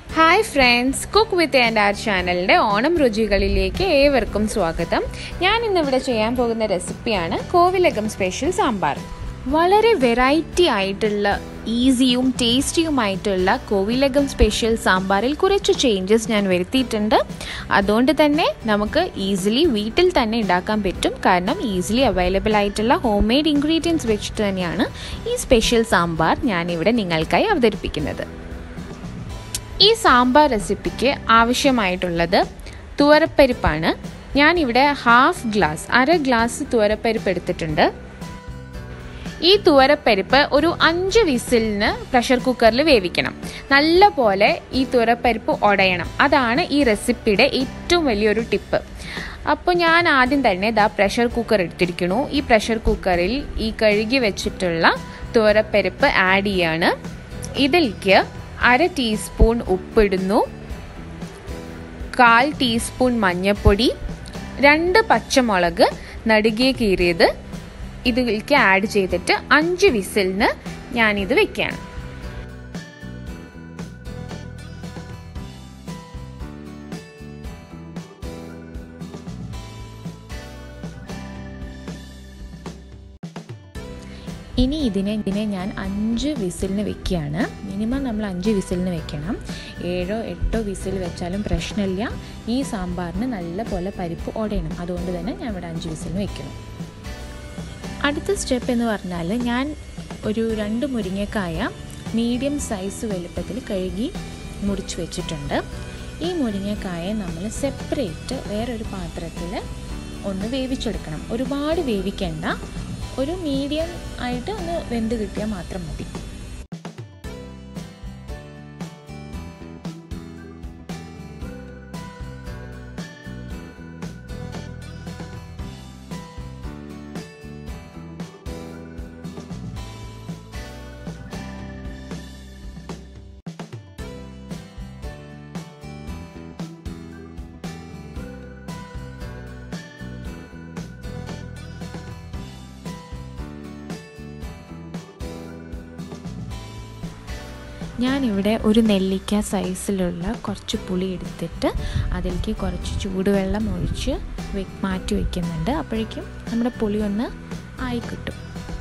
hi friends cook with and R ചാനലിൻ്റെ ഓണം രുചികളിലേക്ക് ഏവർക്കും സ്വാഗതം ഞാൻ ഇന്നിവിടെ ചെയ്യാൻ പോകുന്ന റെസിപ്പിയാണ് കോവിലകം സ്പെഷ്യൽ സാമ്പാർ വളരെ വെറൈറ്റി ആയിട്ടുള്ള ഈസിയും ടേസ്റ്റിയുമായിട്ടുള്ള കോവിലകം സ്പെഷ്യൽ സാമ്പാറിൽ കുറച്ച് ചേഞ്ചസ് ഞാൻ വരുത്തിയിട്ടുണ്ട് അതുകൊണ്ട് തന്നെ നമുക്ക് ഈസിലി വീട്ടിൽ തന്നെ ഉണ്ടാക്കാൻ പറ്റും കാരണം ഈസിലി അവൈലബിൾ ആയിട്ടുള്ള ഹോം മെയ്ഡ് ഇൻഗ്രീഡിയൻസ് വെച്ചിട്ട് തന്നെയാണ് ഈ സ്പെഷ്യൽ സാമ്പാർ ഞാനിവിടെ നിങ്ങൾക്കായി അവതരിപ്പിക്കുന്നത് ഈ സാമ്പാർ റെസിപ്പിക്ക് ആവശ്യമായിട്ടുള്ളത് തുവരപ്പരിപ്പാണ് ഞാനിവിടെ ഹാഫ് ഗ്ലാസ് അര ഗ്ലാസ് തുവരപ്പരിപ്പ് എടുത്തിട്ടുണ്ട് ഈ തുവരപ്പരിപ്പ് ഒരു അഞ്ച് വിസിലിന് പ്രഷർ കുക്കറിൽ വേവിക്കണം നല്ല പോലെ ഈ തുവരപ്പരിപ്പ് ഉടയണം അതാണ് ഈ റെസിപ്പിയുടെ ഏറ്റവും വലിയൊരു ടിപ്പ് അപ്പോൾ ഞാൻ ആദ്യം തന്നെ ഇതാ പ്രഷർ കുക്കർ എടുത്തിരിക്കണു ഈ പ്രഷർ കുക്കറിൽ ഈ കഴുകി വെച്ചിട്ടുള്ള തുവരപ്പരിപ്പ് ആഡ് ചെയ്യാണ് ഇതിലേക്ക് അര ടീസ്പൂൺ ഉപ്പിടുന്നു കാൽ ടീസ്പൂൺ മഞ്ഞൾപ്പൊടി രണ്ട് പച്ചമുളക് നടുകെ കീറിയത് ഇതിലേക്ക് ആഡ് ചെയ്തിട്ട് അഞ്ച് വിസിലിന് ഞാനിത് വെക്കുകയാണ് ഇനി ഇതിനെ ഇതിനെ ഞാൻ അഞ്ച് വിസിലിന് വെക്കുകയാണ് മിനിമം നമ്മൾ അഞ്ച് വിസിലിന് വെക്കണം ഏഴോ എട്ടോ വിസിൽ വെച്ചാലും പ്രശ്നമില്ല ഈ സാമ്പാറിന് നല്ല പോലെ പരിപ്പ് ഉടയണം അതുകൊണ്ട് തന്നെ ഞാൻ ഇവിടെ അഞ്ച് വിസിലിന് വെക്കണം അടുത്ത സ്റ്റെപ്പ് എന്ന് പറഞ്ഞാൽ ഞാൻ ഒരു രണ്ട് മുരിങ്ങക്കായ മീഡിയം സൈസ് വലുപ്പത്തിൽ കഴുകി മുറിച്ച് വെച്ചിട്ടുണ്ട് ഈ മുരിങ്ങക്കായ നമ്മൾ സെപ്പറേറ്റ് വേറൊരു പാത്രത്തിൽ ഒന്ന് വേവിച്ചെടുക്കണം ഒരുപാട് വേവിക്കേണ്ട ഒരു മീഡിയം ആയിട്ട് ഒന്ന് വെന്ത് കിട്ടിയാൽ മാത്രം മതി ഞാനിവിടെ ഒരു നെല്ലിക്ക സൈസിലുള്ള കുറച്ച് പുളി എടുത്തിട്ട് അതിലേക്ക് കുറച്ച് ചൂടുവെള്ളം ഒഴിച്ച് മാറ്റി വയ്ക്കുന്നുണ്ട് അപ്പോഴേക്കും നമ്മുടെ പുളി ഒന്ന് ആയി കിട്ടും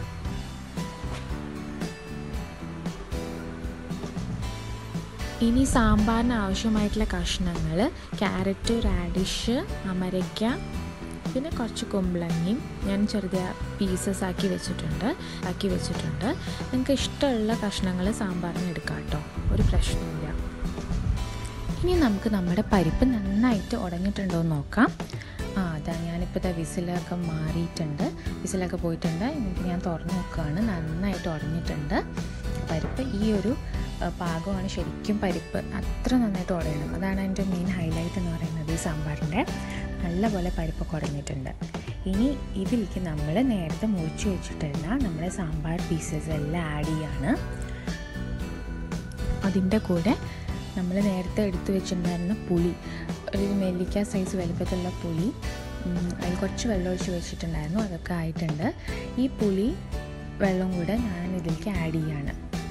ഇനി സാമ്പാറിന് ആവശ്യമായിട്ടുള്ള കഷ്ണങ്ങൾ ക്യാരറ്റ് റാഡിഷ് അമരയ്ക്ക പിന്നെ കുറച്ച് കുമ്പളങ്ങിയും ഞാൻ ചെറുതായ പീസസ് ആക്കി വെച്ചിട്ടുണ്ട് ആക്കി വെച്ചിട്ടുണ്ട് നിങ്ങൾക്ക് ഇഷ്ടമുള്ള കഷ്ണങ്ങൾ സാമ്പാറിന് എടുക്കാം കേട്ടോ ഒരു പ്രശ്നമില്ല ഇനി നമുക്ക് നമ്മുടെ പരിപ്പ് നന്നായിട്ട് ഉടഞ്ഞിട്ടുണ്ടോ എന്ന് നോക്കാം ആ അതാ ഞാനിപ്പോൾ ഇതാ വിസിലൊക്കെ മാറിയിട്ടുണ്ട് വിസിലൊക്കെ പോയിട്ടുണ്ട് എന്നിട്ട് ഞാൻ തുറന്ന് നോക്കുകയാണ് നന്നായിട്ട് ഉടഞ്ഞിട്ടുണ്ട് പരിപ്പ് ഈ ഒരു പാകമാണ് ശരിക്കും പരിപ്പ് അത്ര നന്നായിട്ട് ഉടയണം അതാണ് അതിൻ്റെ മെയിൻ ഹൈലൈറ്റ് എന്ന് പറയുന്നത് ഈ സാമ്പാറിൻ്റെ നല്ലപോലെ പരിപ്പ് കുടഞ്ഞിട്ടുണ്ട് ഇനി ഇതിലേക്ക് നമ്മൾ നേരത്തെ മുറിച്ച് വെച്ചിട്ടുള്ള നമ്മുടെ സാമ്പാർ പീസസ് എല്ലാം ആഡ് ചെയ്യാണ് അതിൻ്റെ കൂടെ നമ്മൾ നേരത്തെ എടുത്തു വെച്ചിട്ടുണ്ടായിരുന്ന പുളി ഒരു നെല്ലിക്ക സൈസ് വലുപ്പത്തിലുള്ള പുളി അതിൽ കുറച്ച് വെള്ളം ഒഴിച്ച് വെച്ചിട്ടുണ്ടായിരുന്നു അതൊക്കെ ആയിട്ടുണ്ട് ഈ പുളി വെള്ളം കൂടെ ഞാൻ ഇതിലേക്ക് ആഡ് ചെയ്യാണ്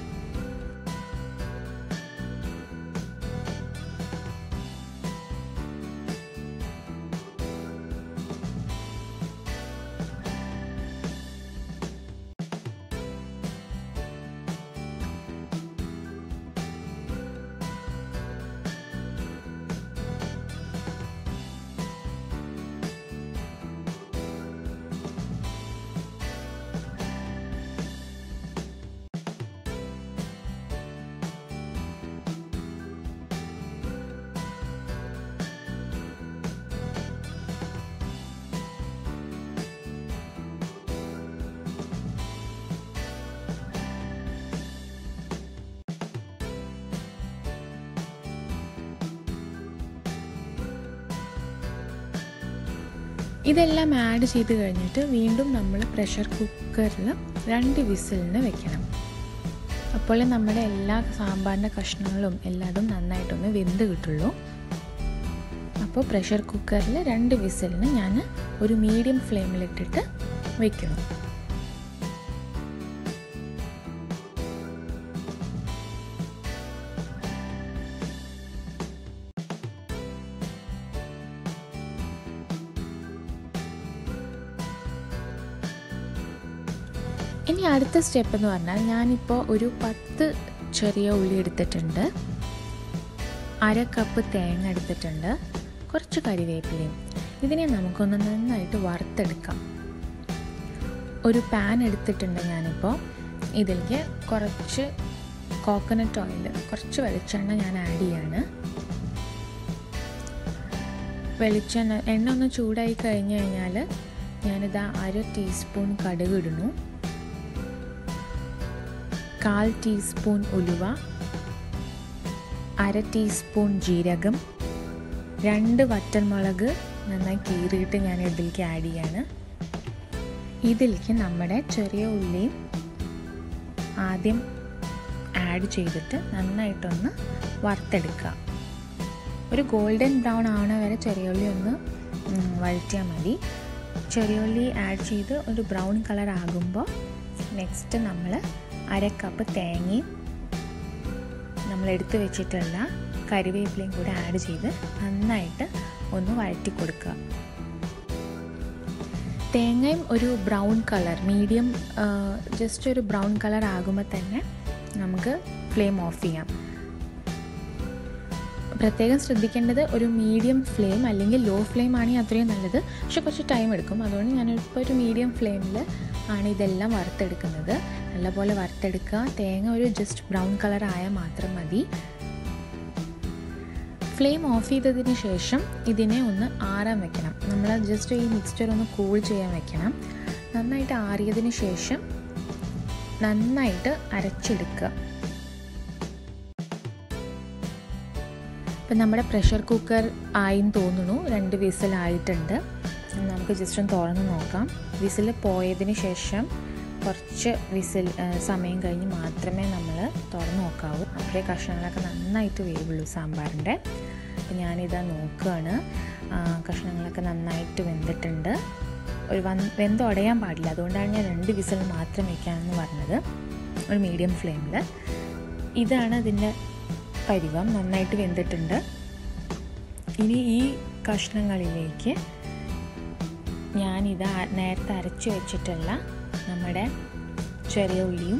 ഇതെല്ലാം ആഡ് ചെയ്ത് കഴിഞ്ഞിട്ട് വീണ്ടും നമ്മൾ പ്രഷർ കുക്കറിൽ രണ്ട് വിസിലിന് വെക്കണം അപ്പോൾ നമ്മുടെ എല്ലാ സാമ്പാറിൻ്റെ കഷ്ണങ്ങളും എല്ലാതും നന്നായിട്ടൊന്ന് വെന്ത് കിട്ടുള്ളൂ അപ്പോൾ പ്രഷർ കുക്കറിൽ രണ്ട് വിസിലിന് ഞാൻ ഒരു മീഡിയം ഫ്ലെയിമിലിട്ടിട്ട് വെക്കണം ഇനി അടുത്ത സ്റ്റെപ്പ് എന്ന് പറഞ്ഞാൽ ഞാനിപ്പോൾ ഒരു പത്ത് ചെറിയ ഉള്ളി എടുത്തിട്ടുണ്ട് അര കപ്പ് തേങ്ങ എടുത്തിട്ടുണ്ട് കുറച്ച് കരിവേപ്പിലയും ഇതിനെ നമുക്കൊന്ന് നന്നായിട്ട് വറുത്തെടുക്കാം ഒരു പാൻ എടുത്തിട്ടുണ്ട് ഞാനിപ്പോൾ ഇതിലേക്ക് കുറച്ച് കോക്കനട്ട് ഓയിൽ കുറച്ച് വെളിച്ചെണ്ണ ഞാൻ ആഡ് ചെയ്യാണ് വെളിച്ചെണ്ണ എണ്ണ ഒന്ന് ചൂടായി കഴിഞ്ഞ് കഴിഞ്ഞാൽ ഞാനിതാ അര ടീസ്പൂൺ കടുക് ഇടുന്നു കാൽ ടീസ്പൂൺ ഉലുവ അര ടീസ്പൂൺ ജീരകം രണ്ട് വറ്റൽമുളക് നന്നായി കീറിയിട്ട് ഞാൻ ഇതിലേക്ക് ആഡ് ചെയ്യാണ് ഇതിലേക്ക് നമ്മുടെ ചെറിയ ഉള്ളിയും ആദ്യം ആഡ് ചെയ്തിട്ട് നന്നായിട്ടൊന്ന് വറുത്തെടുക്കുക ഒരു ഗോൾഡൻ ബ്രൗൺ ആവണ വരെ ചെറിയ ഉള്ളി ഒന്ന് വഴറ്റിയാൽ മതി ചെറിയ ഉള്ളി ആഡ് ചെയ്ത് ഒരു ബ്രൗൺ കളർ ആകുമ്പോൾ നെക്സ്റ്റ് നമ്മൾ അര കപ്പ് തേങ്ങയും നമ്മൾ എടുത്തു വെച്ചിട്ടുള്ള കറിവേപ്പിലയും കൂടെ ആഡ് ചെയ്ത് നന്നായിട്ട് ഒന്ന് വഴറ്റി കൊടുക്കുക തേങ്ങയും ഒരു ബ്രൗൺ കളർ മീഡിയം ജസ്റ്റ് ഒരു ബ്രൗൺ കളർ ആകുമ്പോൾ തന്നെ നമുക്ക് ഫ്ലെയിം ഓഫ് ചെയ്യാം പ്രത്യേകം ശ്രദ്ധിക്കേണ്ടത് ഒരു മീഡിയം ഫ്ലെയിം അല്ലെങ്കിൽ ലോ ഫ്ലെയിം ആണെങ്കിൽ അത്രയും നല്ലത് പക്ഷെ കുറച്ച് ടൈം എടുക്കും അതുകൊണ്ട് ഞാനിപ്പോൾ ഒരു മീഡിയം ഫ്ലെയിമിൽ ആണ് ഇതെല്ലാം വറുത്തെടുക്കുന്നത് നല്ലപോലെ വറുത്തെടുക്കുക തേങ്ങ ഒരു ജസ്റ്റ് ബ്രൗൺ കളർ ആയാൽ മാത്രം മതി ഫ്ലെയിം ഓഫ് ചെയ്തതിന് ശേഷം ഇതിനെ ഒന്ന് ആറാൻ വെക്കണം നമ്മൾ ജസ്റ്റ് ഈ മിക്സ്ചർ ഒന്ന് കൂൾ ചെയ്യാൻ വെക്കണം നന്നായിട്ട് ആറിയതിന് ശേഷം നന്നായിട്ട് അരച്ചെടുക്കുക ഇപ്പം നമ്മുടെ പ്രഷർ കുക്കർ ആയിന്ന് തോന്നുന്നു രണ്ട് വിസിലായിട്ടുണ്ട് നമുക്ക് ജസ്റ്റ് ഒന്ന് തുറന്ന് നോക്കാം വിസിൽ പോയതിന് ശേഷം കുറച്ച് വിസിൽ സമയം കഴിഞ്ഞ് മാത്രമേ നമ്മൾ തുറന്ന് നോക്കാവൂ അപ്പോഴേ കഷ്ണങ്ങളൊക്കെ നന്നായിട്ട് വേവുള്ളൂ സാമ്പാറിൻ്റെ അപ്പോൾ ഞാനിതാ നോക്കുകയാണ് കഷ്ണങ്ങളൊക്കെ നന്നായിട്ട് വെന്തിട്ടുണ്ട് ഒരു വൻ വെന്തുടയാൻ പാടില്ല അതുകൊണ്ടാണ് ഞാൻ രണ്ട് വിസിൽ മാത്രം വയ്ക്കാമെന്ന് പറഞ്ഞത് ഒരു മീഡിയം ഫ്ലെയിമിൽ ഇതാണ് അതിൻ്റെ പരിവം നന്നായിട്ട് വെന്തിട്ടുണ്ട് ഇനി ഈ കഷ്ണങ്ങളിലേക്ക് ഞാനിത് നേരത്തെ അരച്ച് വെച്ചിട്ടുള്ള നമ്മുടെ ചെറിയ ഉള്ളിയും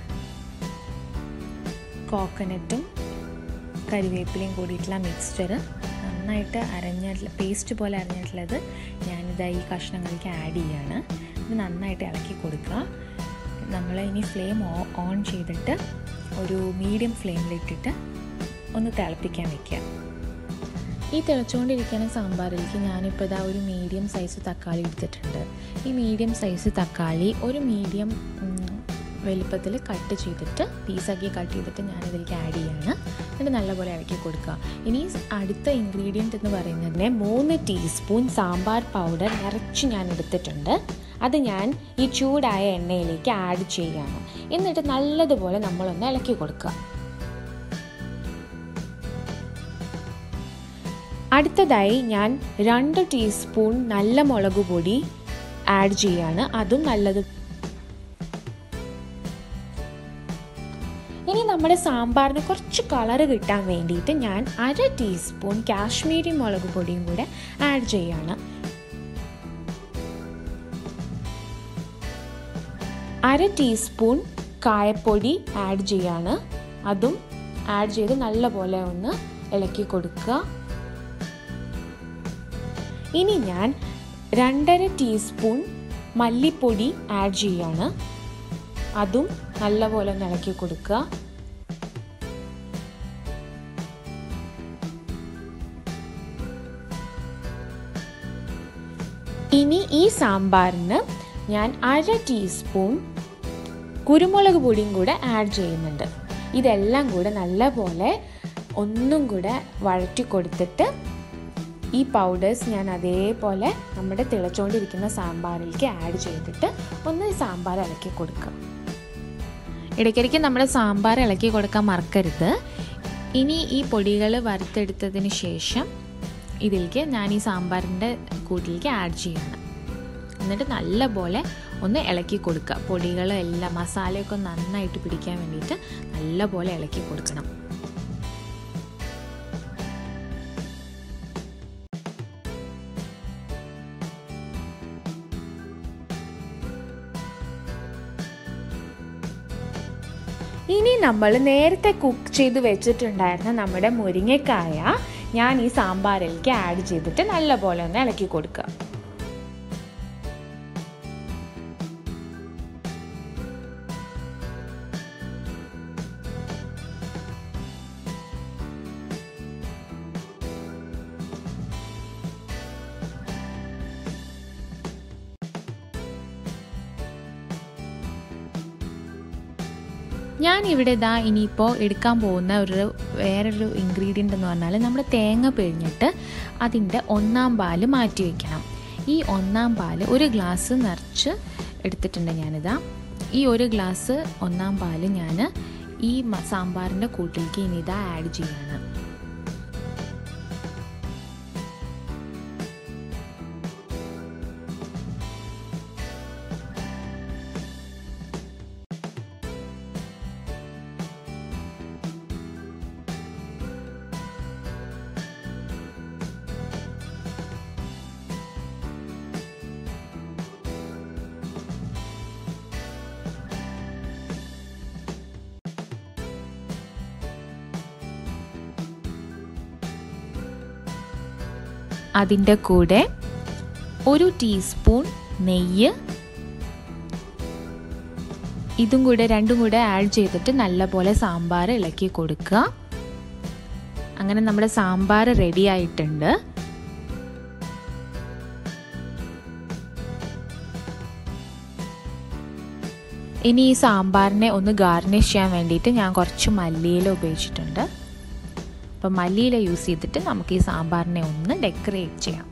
കോക്കനട്ടും കരിവേപ്പിലയും കൂടിയിട്ടുള്ള മിക്സ്ചർ നന്നായിട്ട് അരഞ്ഞിട്ടുള്ള പേസ്റ്റ് പോലെ അരഞ്ഞിട്ടുള്ളത് ഞാനിത് ഈ കഷ്ണങ്ങൾക്ക് ആഡ് ചെയ്യാണ് ഇത് നന്നായിട്ട് ഇളക്കി കൊടുക്കുക നമ്മൾ ഇനി ഫ്ലെയിം ഓൺ ചെയ്തിട്ട് ഒരു മീഡിയം ഫ്ലെയിമിലിട്ടിട്ട് ഒന്ന് തിളപ്പിക്കാൻ വെക്കുക ഈ തിളച്ചുകൊണ്ടിരിക്കുന്ന സാമ്പാറിലേക്ക് ഞാനിപ്പോൾ ഇതാ ഒരു മീഡിയം സൈസ് തക്കാളി എടുത്തിട്ടുണ്ട് ഈ മീഡിയം സൈസ് തക്കാളി ഒരു മീഡിയം വലുപ്പത്തിൽ കട്ട് ചെയ്തിട്ട് പീസാക്കി കട്ട് ചെയ്തിട്ട് ഞാനിതിലേക്ക് ആഡ് ചെയ്യാണ് എന്നിട്ട് നല്ലപോലെ ഇളക്കി കൊടുക്കുക ഇനി അടുത്ത ഇൻഗ്രീഡിയൻറ്റ് എന്ന് പറയുന്നതിന് മൂന്ന് ടീസ്പൂൺ സാമ്പാർ പൗഡർ നിറച്ച് ഞാൻ എടുത്തിട്ടുണ്ട് അത് ഞാൻ ഈ ചൂടായ എണ്ണയിലേക്ക് ആഡ് ചെയ്യുകയാണ് എന്നിട്ട് നല്ലതുപോലെ നമ്മളൊന്ന് ഇളക്കി കൊടുക്കുക അടുത്തതായി ഞാൻ രണ്ട് ടീസ്പൂൺ നല്ല മുളക് പൊടി ആഡ് ചെയ്യാണ് അതും നല്ലത് ഇനി നമ്മുടെ സാമ്പാറിന് കുറച്ച് കളറ് കിട്ടാൻ വേണ്ടിയിട്ട് ഞാൻ അര ടീസ്പൂൺ കാശ്മീരി മുളക് പൊടിയും കൂടെ ആഡ് ചെയ്യാണ് അര ടീസ്പൂൺ കായപ്പൊടി ആഡ് ചെയ്യാണ് അതും ആഡ് ചെയ്ത് നല്ലപോലെ ഒന്ന് ഇളക്കി കൊടുക്കുക ഇനി ഞാൻ രണ്ടര ടീസ്പൂൺ മല്ലിപ്പൊടി ആഡ് ചെയ്യാണ് അതും നല്ലപോലെ ഒന്ന് ഇളക്കി കൊടുക്കുക ഇനി ഈ സാമ്പാറിന് ഞാൻ അര ടീസ്പൂൺ കുരുമുളക് പൊടിയും കൂടെ ആഡ് ചെയ്യുന്നുണ്ട് ഇതെല്ലാം കൂടെ നല്ലപോലെ ഒന്നും കൂടെ വഴറ്റി കൊടുത്തിട്ട് ഈ പൗഡേഴ്സ് ഞാൻ അതേപോലെ നമ്മുടെ തിളച്ചുകൊണ്ടിരിക്കുന്ന സാമ്പാറിലേക്ക് ആഡ് ചെയ്തിട്ട് ഒന്ന് സാമ്പാർ ഇളക്കി കൊടുക്കുക ഇടയ്ക്കിടയ്ക്ക് നമ്മുടെ സാമ്പാർ ഇളക്കി കൊടുക്കാൻ മറക്കരുത് ഇനി ഈ പൊടികൾ വറുത്തെടുത്തതിന് ശേഷം ഇതിലേക്ക് ഞാൻ ഈ സാമ്പാറിൻ്റെ കൂട്ടിലേക്ക് ആഡ് ചെയ്യണം എന്നിട്ട് നല്ലപോലെ ഒന്ന് ഇളക്കി കൊടുക്കുക പൊടികളെല്ലാം മസാലയൊക്കെ നന്നായിട്ട് പിടിക്കാൻ വേണ്ടിയിട്ട് നല്ലപോലെ ഇളക്കി കൊടുക്കണം ഇനി നമ്മൾ നേരത്തെ കുക്ക് ചെയ്ത് വെച്ചിട്ടുണ്ടായിരുന്ന നമ്മുടെ മുരിങ്ങക്കായ ഞാൻ ഈ സാമ്പാറിലേക്ക് ആഡ് ചെയ്തിട്ട് നല്ലപോലെ ഒന്ന് ഇളക്കി കൊടുക്കുക ഞാൻ ഇവിടെ ഇതാ ഇനിയിപ്പോൾ എടുക്കാൻ പോകുന്ന ഒരു വേറൊരു ഇൻഗ്രീഡിയൻ്റ് എന്ന് പറഞ്ഞാൽ നമ്മുടെ തേങ്ങ പിഴിഞ്ഞിട്ട് അതിൻ്റെ ഒന്നാം പാല് മാറ്റി വയ്ക്കണം ഈ ഒന്നാം പാല് ഒരു ഗ്ലാസ് നിറച്ച് എടുത്തിട്ടുണ്ട് ഞാനിതാ ഈ ഒരു ഗ്ലാസ് ഒന്നാം പാല് ഞാൻ ഈ സാമ്പാറിൻ്റെ കൂട്ടിലേക്ക് ഇനി ഇതാ ആഡ് ചെയ്യാണ് അതിൻ്റെ കൂടെ ഒരു ടീസ്പൂൺ നെയ്യ് ഇതും കൂടെ രണ്ടും കൂടെ ആഡ് ചെയ്തിട്ട് നല്ലപോലെ സാമ്പാർ ഇളക്കി കൊടുക്കുക അങ്ങനെ നമ്മുടെ സാമ്പാർ റെഡി ആയിട്ടുണ്ട് ഇനി ഈ സാമ്പാറിനെ ഒന്ന് ഗാർണിഷ് ചെയ്യാൻ വേണ്ടിയിട്ട് ഞാൻ കുറച്ച് മല്ലിയില ഉപയോഗിച്ചിട്ടുണ്ട് അപ്പം മല്ലിയില യൂസ് ചെയ്തിട്ട് നമുക്ക് ഈ സാമ്പാറിനെ ഒന്ന് ഡെക്കറേറ്റ് ചെയ്യാം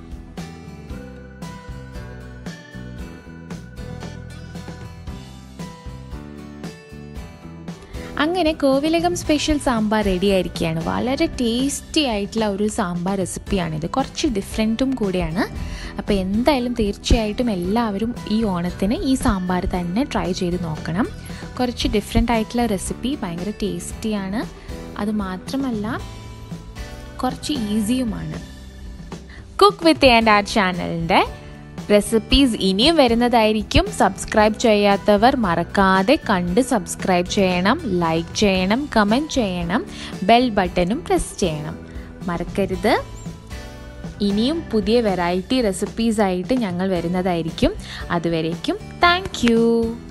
അങ്ങനെ കോവിലകം സ്പെഷ്യൽ സാമ്പാർ റെഡി ആയിരിക്കുകയാണ് വളരെ ടേസ്റ്റി ആയിട്ടുള്ള ഒരു സാമ്പാർ റെസിപ്പിയാണിത് കുറച്ച് ഡിഫറെൻറ്റും കൂടിയാണ് അപ്പോൾ എന്തായാലും തീർച്ചയായിട്ടും എല്ലാവരും ഈ ഓണത്തിന് ഈ സാമ്പാർ തന്നെ ട്രൈ ചെയ്ത് നോക്കണം കുറച്ച് ഡിഫറെൻ്റ് ആയിട്ടുള്ള റെസിപ്പി ഭയങ്കര ടേസ്റ്റിയാണ് അത് മാത്രമല്ല കുറച്ച് ഈസിയുമാണ് കുക്ക് വിത്ത് ആൻഡ് ആർട്ട് ചാനലിൻ്റെ റെസിപ്പീസ് ഇനിയും വരുന്നതായിരിക്കും സബ്സ്ക്രൈബ് ചെയ്യാത്തവർ മറക്കാതെ കണ്ട് സബ്സ്ക്രൈബ് ചെയ്യണം ലൈക്ക് ചെയ്യണം കമൻറ്റ് ചെയ്യണം ബെൽ ബട്ടണും പ്രസ് ചെയ്യണം മറക്കരുത് ഇനിയും പുതിയ വെറൈറ്റി റെസിപ്പീസ് ആയിട്ട് ഞങ്ങൾ വരുന്നതായിരിക്കും അതുവരേക്കും താങ്ക്